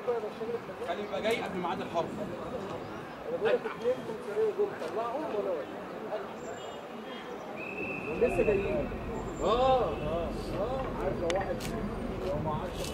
كان يبقى جاي قبل ميعاد الحرب لسه جايين اه اه اه عارف لو واحد لو ما عادش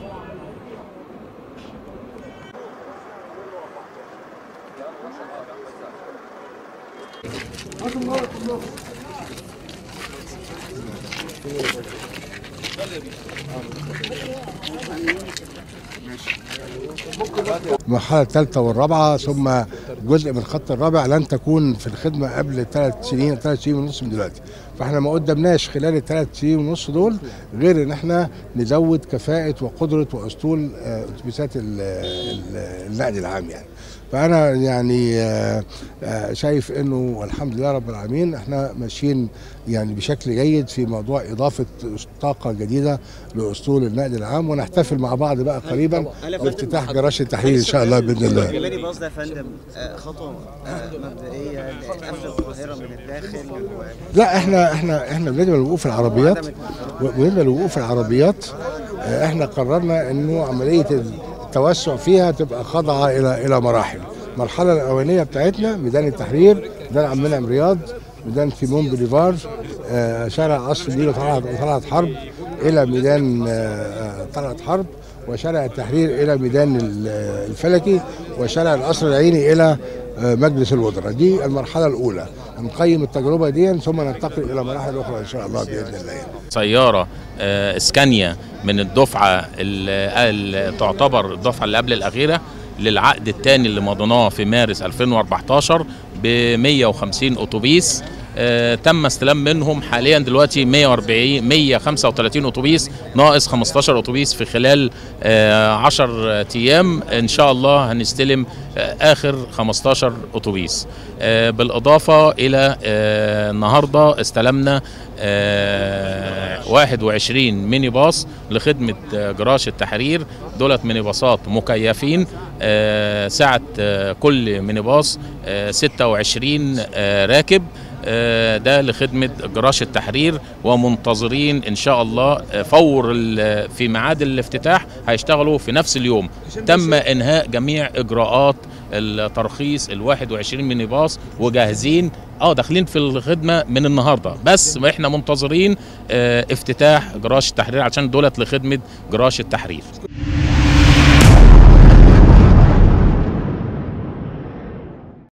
المرحلة الثالثة والرابعة ثم جزء من الخط الرابع لن تكون في الخدمة قبل ثلاث سنين ثلاث سنين ونص من دلوقتي فاحنا ما قدمناش خلال الثلاث سنين ونص دول غير ان احنا نزود كفاءة وقدرة واسطول آه، اتوبيسات ال- ال- النقل العام يعني فانا يعني آه، آه، شايف انه والحمد لله رب العالمين احنا ماشيين يعني بشكل جيد في موضوع اضافه طاقه جديده لاسطول النقل العام ونحتفل مع بعض بقى قريبا بافتتاح جراج التحرير ان شاء الله باذن الله جمالي باص ده يا فندم آه، خطوه آه، مبدئيه لقفل القاهره من الداخل و- لا احنا احنا احنا بالنسبه لوقوف العربيات بالنسبه لوقوف العربيات اه، احنا قررنا انه عمليه التوسع فيها تبقى خاضعه الى الى مراحل المرحله الاولانيه بتاعتنا ميدان التحرير ميدان عم منعم رياض ميدان تيمون بوليفار اه، شارع قصر النيل وطلعت وطلعت حرب الى ميدان اه، اه، طلعت حرب وشارع التحرير الى ميدان ال- الفلكي وشارع القصر العيني الى آه، مجلس الوزراء دي المرحله الاولى نقيم التجربه دي ثم ننتقل الى مراحل اخرى ان شاء الله باذن الله سيارة آه، اسكانيا من الدفعة اللي تعتبر الدفعة اللي قبل الأخيرة للعقد الثاني اللي مضيناه في مارس 2014 ب 150 أتوبيس آه، تم استلام منهم حاليا دلوقتي 140 135 اتوبيس ناقص 15 اتوبيس في خلال آه، 10 ايام ان شاء الله هنستلم آه، اخر 15 اتوبيس آه، بالاضافه الى آه، النهارده استلمنا آه، 21 ميني باص لخدمه آه، جراج التحرير دولت ميني باصات مكيفين آه، سعه آه، كل ميني باص آه، 26 آه، راكب آه، ده لخدمة جراج التحرير ومنتظرين إن شاء الله آه، فور ال- في ميعاد الافتتاح هيشتغلوا في نفس اليوم تم إنهاء جميع إجراءات الترخيص ال 21 ميني باص وجاهزين اه داخلين في الخدمه من النهارده بس احنا منتظرين آه، افتتاح جراج التحرير عشان دولت لخدمه جراج التحرير